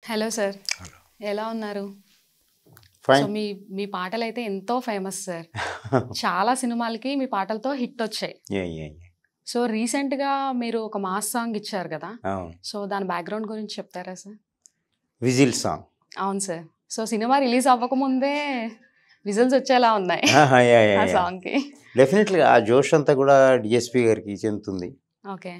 Hello sir hello ఎలా ఉన్నారు so fine మీ మీ పాటలు అయితే ఎంతో ఫేమస్ సార్ చాలా సినిమాలకి మీ పాటలతో హిట్ వచ్చాయి yeah, yeah, yeah. So recent గా మీరు ఒక మాస్ సాంగ్ ఇచ్చారు కదా అవును సో దాని బ్యాక్గ్రౌండ్ గురించి చెప్తారా సార్ విజిల్ సాంగ్ అవును సార్ సో సినిమా రిలీజ్ అవ్వకముందే విజిల్స్ వచ్చేలా ఉన్నాయి ఆహా, యా, యా, ఆ యా. సాంగ్ కి డెఫినెట్గా ఆ జోష్ అంతా కూడా డిఎస్పి గారికి చెందుతుంది ఓకే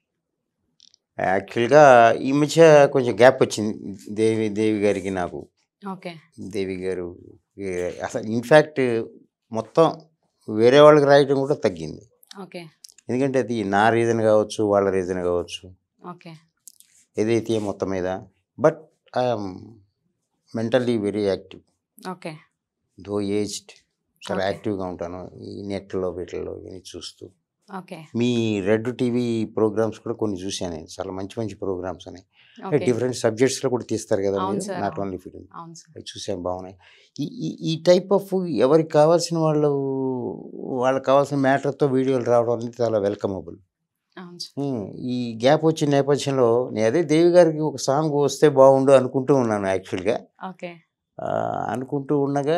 యాక్చువల్గా ఈ మధ్య కొంచెం గ్యాప్ వచ్చింది దేవి దేవి గారికి నాకు ఓకే దేవి గారు ఏ- అసలు ఇన్ఫ్యాక్ట్ మొత్తం వేరే వాళ్ళకి రాయటం కూడా తగ్గింది ఓకే ఎందుకంటే అది నా రీజన్ కావచ్చు వాళ్ళ రీజన్ కావచ్చు ఓకే ఏదైతే మొత్తం మీద but I'm mentally very active okay though aged చాలా Okay. యాక్టివ్గా ఉంటాను ఈ నెట్లో వీటిల్లో ఇవన్నీ చూస్తూ ఓకే మీ రెడ్ టీవీ ప్రోగ్రామ్స్ కూడా కొన్ని చూశాను నేను చాలా మంచి మంచి ప్రోగ్రామ్స్ అని ఓకే డిఫరెంట్ సబ్జెక్ట్స్లో కూడా తీస్తారు కదా అవును మీరు సార్, నాట్ అవును. ఓన్లీ ఫిలిం అవును సార్ అవి చూసాను బాగున్నాయి ఈ ఈ ఈ టైప్ ఆఫ్ ఎవరికి కావాల్సిన వాళ్ళు వాళ్ళకి కావాల్సిన మ్యాటర్తో వీడియోలు రావడం అనేది చాలా వెల్కమబుల్ అవును సార్ ఈ గ్యాప్ వచ్చిన నేపథ్యంలో నేను అదే దేవి గారికి ఒక సాంగ్ వస్తే బాగుండు అనుకుంటూ ఉన్నాను యాక్చువల్గా ఓకే అనుకుంటూ ఉండగా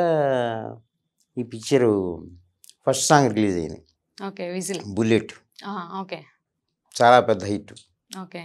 ఈ పిక్చరు ఫస్ట్ సాంగ్ రిలీజ్ అయింది ఓకే విజిల్ బుల్లెట్ ఓకే చాలా పెద్ద హిట్ ఓకే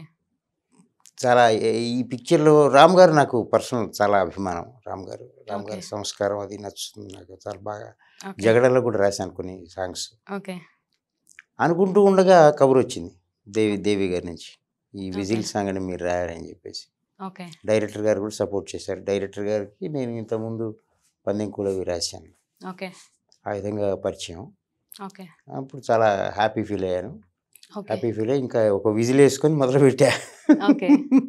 చాలా ఏ- ఈ పిక్చర్లో రామ్ గారు నాకు పర్సనల్ చాలా అభిమానం రామ్ గారు రామ్ గారి Okay. సంస్కారం అది నచ్చుతుంది నాకు చాలా బాగా ఓకే జగడలో కూడా రాశాను కొన్ని సాంగ్స్ ఓకే అనుకుంటూ ఉండగా కబురు వచ్చింది దేవి దేవి గారి నుంచి ఈ విజిల్ Okay. సాంగ్ అని మీరు రాయారని చెప్పేసి ఓకే డైరెక్టర్ గారు కూడా సపోర్ట్ చేశారు డైరెక్టర్ గారికి నేను ఇంతకుముందు పందెం కూడా రాశాను ఓకే ఆ విధంగా పరిచయం ఓకే అప్పుడు చాలా హ్యాపీ ఫీల్ అయ్యాను ఓకే హ్యాపీ ఫీల్ అయ్యి ఇంకా ఒక విజిల్ వేసుకొని మొదలు పెట్టా ఓకే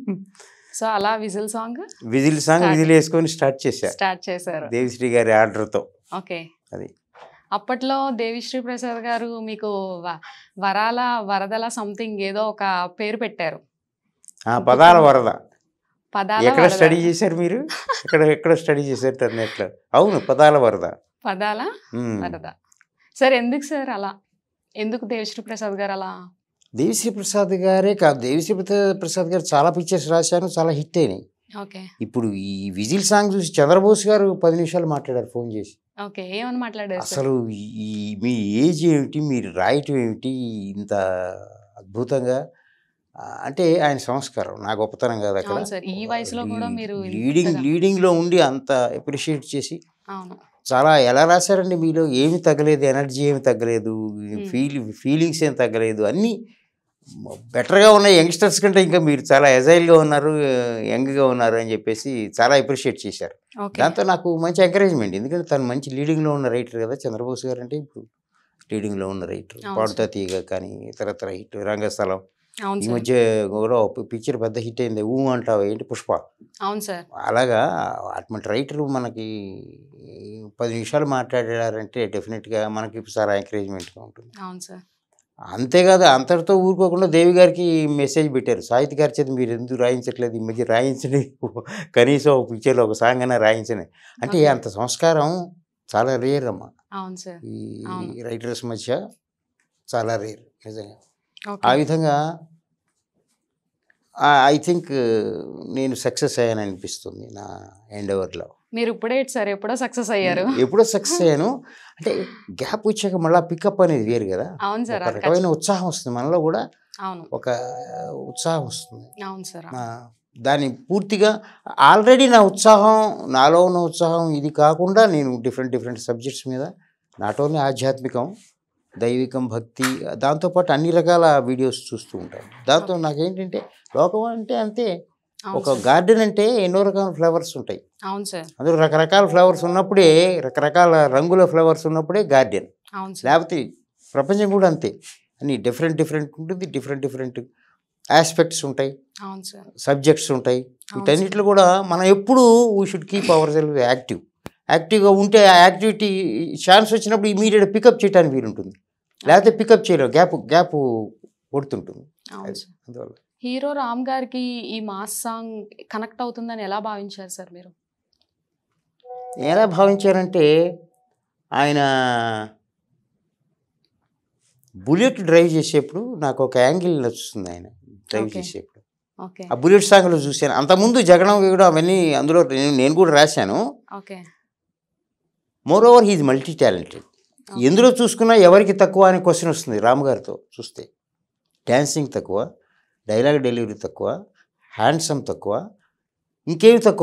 సో అలా whistle song whistle song Start. Whistle వేసుకొని స్టార్ట్ చేశా స్టార్ట్ చేశారు దేవిశ్రీ గారి ఆర్డర్తో ఓకే అది అప్పట్లో దేవిశ్రీ ప్రసాద్ గారు మీకు వ- వరాల వరదల సంథింగ్ ఏదో ఒక పేరు పెట్టారు ఆ పదాల వరద పదాల ఎక్కడ వరద. స్టడీ చేశారు మీరు ఎక్కడ ఎక్కడ స్టడీ చేశారు నెట్లో అవును పదాల వరద పదాల మ్మ్. వరద సార్ ఎందుకు సార్ అలా ఎందుకు దేవిశ్రీ ప్రసాద్ గారు అలా దేవిశ్రీ ప్రసాద్ గారే కాదు దేవిశ్రీ ప్రసా- ప్రసాద్ గారు చాలా పిక్చర్స్ రాశాను చాలా హిట్ అయినాయి ఓకే ఇప్పుడు ఈ విజిల్ సాంగ్ చూసి చంద్రబోస్ గారు పది నిమిషాలు మాట్లాడారు ఫోన్ చేసి ఓకే ఏమని మాట్లాడారు సార్ అసలు ఈ మీ ఏజ్ ఏమిటి మీరు రాయటం ఏమిటి ఇంత అద్భుతంగా ఆ, అంటే ఆయన సంస్కారం నా గొప్పతనం కాదు అక్కడ అవును సార్, ఈ వయసులో కూడా మీరు లీడింగ్ ఇంతగా- లీడింగ్లో ఉండి అంత అప్రిషియేట్ చేసి అవును చాలా ఎలా రాశారండి మీలో ఏమి తగ్గలేదు ఎనర్జీ ఏమి తగ్గలేదు ఫీల్ ఫీలింగ్స్ ఏమి తగ్గలేదు అన్నీ బెటర్గా ఉన్న యంగ్స్టర్స్ కంటే ఇంకా మీరు చాలా ఎజైల్గా ఉన్నారు యంగ్గా ఉన్నారు అని చెప్పేసి చాలా అప్రిషియేట్ చేశారు ఓకే దాంతో నాకు మంచి ఎంకరేజ్మెంట్ ఎందుకంటే తను మంచి లీడింగ్లో ఉన్న రైటర్ కదా చంద్రబోస్ గారు అంటే ఇప్పుడు లీడింగ్లో ఉన్న రైటర్ అవును పాడుతా సార్. ఇతరత్ర కానీ ఇతరత్ర హిట్ రంగస్థలం అవును ఈ సార్ మధ్య కూడా పిక్చర్ పెద్ద హిట్ అయింది ఊ అంటావు ఏంటి పుష్ప అవును సార్ అలాగా అటువంటి రైటరు మనకి పది నిమిషాలు మాట్లాడారంటే డెఫినెట్గా మనకి చాలా ఎంకరేజ్మెంట్గా ఉంటుంది అవును సార్ అంతేకాదు అంతటితో ఊరుకోకుండా దేవి గారికి మెసేజ్ పెట్టారు సాహితీ గారి చేత మీరు ఎందుకు రాయించట్లేదు ఈ మధ్య రాయించండి కనీసం ఒక పిక్చర్లో ఒక సాంగ్ అయినా రాయించండి అంటే Okay. అంత సంస్కారం చాలా రేర్ అమ్మా అవును సార్ ఈ అవును. రైటర్స్ మధ్య చాలా రేర్ నిజంగా ఆ ఓకే విధంగా ఐ థింక్ నేను సక్సెస్ అయ్యాను అనిపిస్తుంది నా ఎండవర్లో మీరు ఇప్పుడే సార్ ఎప్పుడో సక్సెస్ అయ్యారు ఎప్పుడో సక్సెస్ అయ్యాను అంటే గ్యాప్ వచ్చాక మళ్ళీ పికప్ అనేది వేరు కదా అవును సార్ ఒక అది రకమైన ఖచ్చి- ఉత్సాహం వస్తుంది మనలో కూడా అవును ఒక ఉత్సాహం వస్తుంది అవును సార్ ఆ, దాన్ని పూర్తిగా ఆల్రెడీ నా ఉత్సాహం నాలో ఉన్న ఉత్సాహం ఇది కాకుండా నేను డిఫరెంట్ డిఫరెంట్ సబ్జెక్ట్స్ మీద నాట్ ఓన్లీ ఆధ్యాత్మికం దైవికం భక్తి దాంతోపాటు అన్ని రకాల వీడియోస్ చూస్తూ ఉంటాను దాంతో నాకేంటంటే లోకం అంటే అంతే అవును ఒక సార్. గార్డెన్ అంటే ఎన్నో రకాల ఫ్లవర్స్ ఉంటాయి అవును సార్ అందులో రకరకాల ఫ్లవర్స్ ఉన్నప్పుడే రకరకాల రంగుల ఫ్లవర్స్ ఉన్నప్పుడే గార్డెన్ అవును సార్ లేకపోతే ప్రపంచం కూడా అంతే అన్ని డిఫరెంట్ డిఫరెంట్ ఉంటుంది డిఫరెంట్ డిఫరెంట్ ఆస్పెక్ట్స్ ఉంటాయి అవును సార్ సబ్జెక్ట్స్ ఉంటాయి అవును వీటన్నిటిలో కూడా మనం ఎప్పుడు we should keep our self active యాక్టివ్గా ఉంటే ఆ యాక్టివిటీ ఛాన్స్ వచ్చినప్పుడు ఇమీడియట్ పికప్ చేయడానికి వీలుంటుంది లేకపోతే పికప్ చేయలేము గ్యాప్ గ్యాప్ కొడుతుంటుంది అవును సార్ అందువల్ల హీరో రామ్ గారికి ఈ మాస్ సాంగ్ కనెక్ట్ అవుతుందని ఎలా భావించారు సార్ మీరు ఎలా భావించారంటే ఆయన బుల్లెట్ డ్రైవ్ చేసేప్పుడు నాకు ఒక యాంగిల్ నచ్చుతుంది ఆయన డ్రైవ్ Okay. చేసేప్పుడు ఓకే ఆ బుల్లెట్ సాంగ్లో చూశాను అంతకుముందు జగడం కూడా అవన్నీ అందులో నేను నేను కూడా రాశాను okay moreover he's multi talented ఎందులో చూసుకున్నా ఎవరికి తక్కువ అనే క్వశ్చన్ వస్తుంది రామ్ గారితో చూస్తే డ్యాన్సింగ్ తక్కువ డైలాగ్ డెలివరీ తక్కువ హ్యాండ్సమ్ తక్కువ ఇంకేమి తక్కువ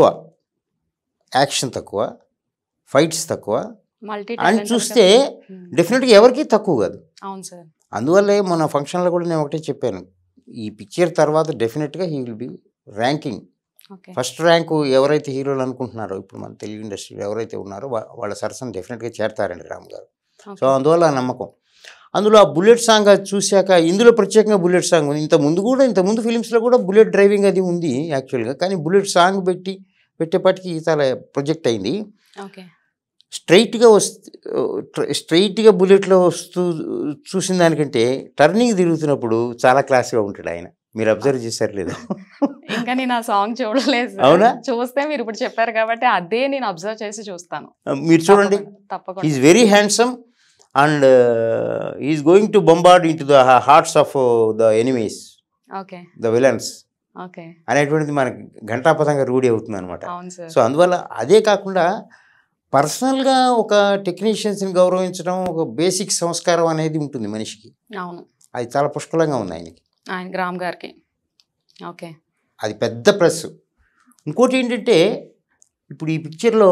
యాక్షన్ తక్కువ ఫైట్స్ తక్కువ మల్టీ అని చూస్తే డెఫినెట్గా ఎవరికి తక్కువ కాదు అవును సార్ అందువల్లే మన ఫంక్షన్లో కూడా నేను ఒకటే చెప్పాను ఈ పిక్చర్ తర్వాత డెఫినెట్గా he will be ranking okay first rank ఎవరైతే హీరోలు అనుకుంటున్నారో ఇప్పుడు మన తెలుగు ఇండస్ట్రీలో ఎవరైతే ఉన్నారో వా- వాళ్ళ సరసన డెఫినెట్గా చేరతారండి రామ్ గారు సో అందువల్ల ఆ నమ్మకం అందులో ఆ బుల్లెట్ సాంగ్ అది చూశాక ఇందులో ప్రత్యేకంగా బుల్లెట్ సాంగ్ ఉంది ఇంత ముందు కూడా ఇంత ముందు ఫిలిమ్స్లో కూడా బుల్లెట్ డ్రైవింగ్ అది ఉంది యాక్చువల్గా కానీ బుల్లెట్ సాంగ్ పెట్టి పెట్టేపాటికి చాలా ప్రొజెక్ట్ అయింది ఓకే స్ట్రైట్గా వస్తు స్ట్రైట్గా బుల్లెట్లో వస్తూ చూసిన దానికంటే టర్నింగ్ తిరుగుతున్నప్పుడు చాలా క్లాస్గా ఉంటాడు ఆయన మీరు అబ్జర్వ్ చేశారు లేదా ఇంకా నేను ఆ సాంగ్ చూడలేదు sir. అవునా? చూస్తే మీరు ఇప్పుడు చెప్పారు కాబట్టి అదే నేను అబ్జర్వ్ చేసి చూస్తాను మీరు చూడండి తప్పకుండా, తప్పకుండా is very handsome and is going to bombard into the hearts of the enemies okay the villains okay అనేటువంటిది మనకి ఘంటాపథంగా రూఢి అవుతుంది అనమాట అవును సార్ సో అందువల్ల అదే కాకుండా పర్సనల్గా ఒక టెక్నీషియన్స్ని గౌరవించడం ఒక బేసిక్ సంస్కారం అనేది ఉంటుంది మనిషికి అవును అది చాలా పుష్కలంగా ఉంది ఆయనకి ఆయన గ్రామ్ గారికి ఓకే అది పెద్ద ప్లస్ ఇంకోటి ఏంటంటే ఇప్పుడు ఈ పిక్చర్లో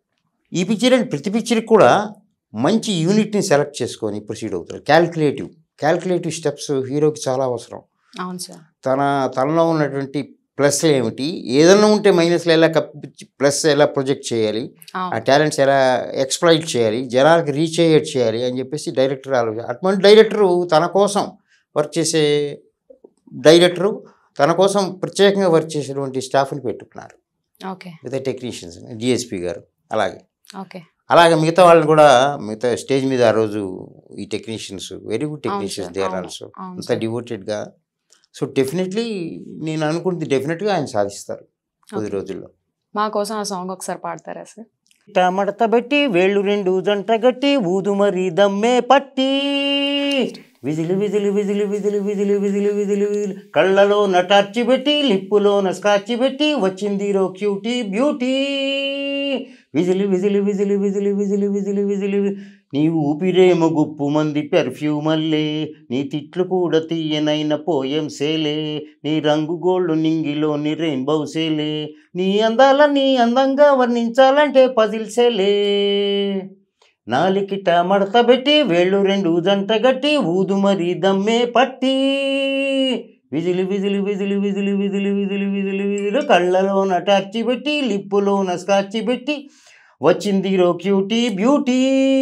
ఈ పిక్చర్ అండ్ ప్రతి పిక్చర్కి కూడా మంచి యూనిట్ని సెలెక్ట్ చేసుకొని ప్రొసీడ్ అవుతారు క్యాల్కులేటివ్ క్యాల్కులేటివ్ స్టెప్స్ హీరోకి చాలా అవసరం అవును సార్ తన తనలో ఉన్నటువంటి ప్లస్ ఏమిటి ఏదైనా ఉంటే మైనస్లు ఎలా కప్పించి ప్లస్ ఎలా ప్రొజెక్ట్ చేయాలి ఆ అవును టాలెంట్స్ ఎలా ఎక్స్ప్లాయిట్ చేయాలి జనాలకి రీచ్ అయ్యేట్ చేయాలి అని చెప్పేసి డైరెక్టర్ ఆలోచన అటువంటి డైరెక్టరు తన కోసం వర్క్ చేసే డైరెక్టరు తన కోసం ప్రత్యేకంగా వర్క్ చేసేటువంటి స్టాఫ్ని పెట్టుకున్నారు ఓకే మిగతా టెక్నీషియన్స్ డిఎస్పి గారు అలాగే ఓకే అలాగే మిగతా వాళ్ళని కూడా మిగతా స్టేజ్ మీద ఆ రోజు ఈ టెక్నీషియన్స్ వెరీ గుడ్ అవును టెక్నీషియన్స్ సార్ దే ఆర్ అవును ఆల్సో అవును అంత సార్ డివోటెడ్గా సో డెఫినెట్లీ నేను అనుకుంది డెఫినెట్గా ఆయన సాధిస్తారు కొద్ది Okay. రోజుల్లో మా కోసం ఆ సాంగ్ ఒకసారి పాడతారా సార్ టమడత పెట్టి వేళ్ళు రెండు జంట గట్టి ఊదు మరి దమ్మే పట్టి విజిలి విజిలి విజిలి విజిలి విజిలి విజిలి విజిలి విజిలి కళ్ళలో నటార్చి పెట్టి లిప్పులోన స్కాచి పెట్టి వచ్చింది రో క్యూటీ బ్యూటీ విజిలి విజిలి విజిలి విజిలి విజిలి విజిలి విజిలి వి- నీ ఊపిరేమో గుప్పు మంది పెర్ఫ్యూమల్లే నీ తిట్లు కూడా తీయనైన పోయం సేలే నీ రంగు గోళ్ళు నింగిలోని రెయిన్బో సేలే నీ అందాలని అందంగా వర్ణించాలంటే పజిల్సేలే నాలికిట మడత పెట్టి వేళ్ళు రెండు జంట గట్టి ఊదు మరి దమ్మే పట్టి విజిలి విజిలి విజిలి విజిలి విజిలి విజిలి విజిలి విజిలి కళ్ళలోన టార్చి పెట్టి లిప్పులోన స్కాచి పెట్టి వచ్చింది రో క్యూటీ బ్యూటీ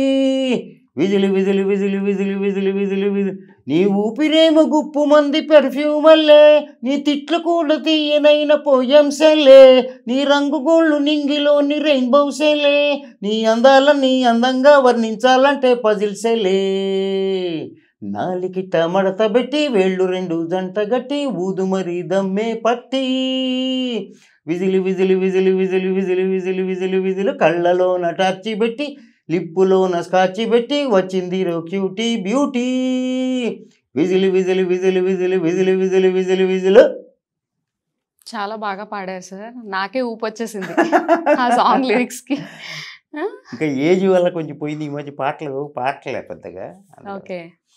విజిలి విజిలి విజిలి విజిలి విజిలి విజిలి విజిలి నీ ఊపిరేమో గుప్పు మంది పెర్ఫ్యూమల్లే నీ తిట్లు కూడా తీయనైన పోయంసలే నీ రంగు గోళ్ళు నింగిలోని రెయిన్బోసెలే నీ అందాలని అందంగా వర్ణించాలంటే పజిల్సెలే నాలికిట మడత పెట్టి వేళ్ళు రెండు జంట గట్టి ఊదు మరి దమ్మే పట్టి విజిలి విజిలి విజిలి విజిలి విజిలి విజిలి విజిలి విజిలి కళ్ళలోన టార్చి పెట్టి లిప్పులోన స్కాచి పెట్టి వచ్చింది రో క్యూటీ బ్యూటీ విజిలి విజిలి విజిలి విజిలి విజిలి విజిలి విజిలి విజిలి చాలా బాగా పాడారు సార్ నాకే ఊపు వచ్చేసింది ఆ సాంగ్ లిరిక్స్ కి ఇంకా ఏజ్ వల్ల కొంచెం పోయింది ఈ మధ్య పాటలు పాటలే పెద్దగా ఓకే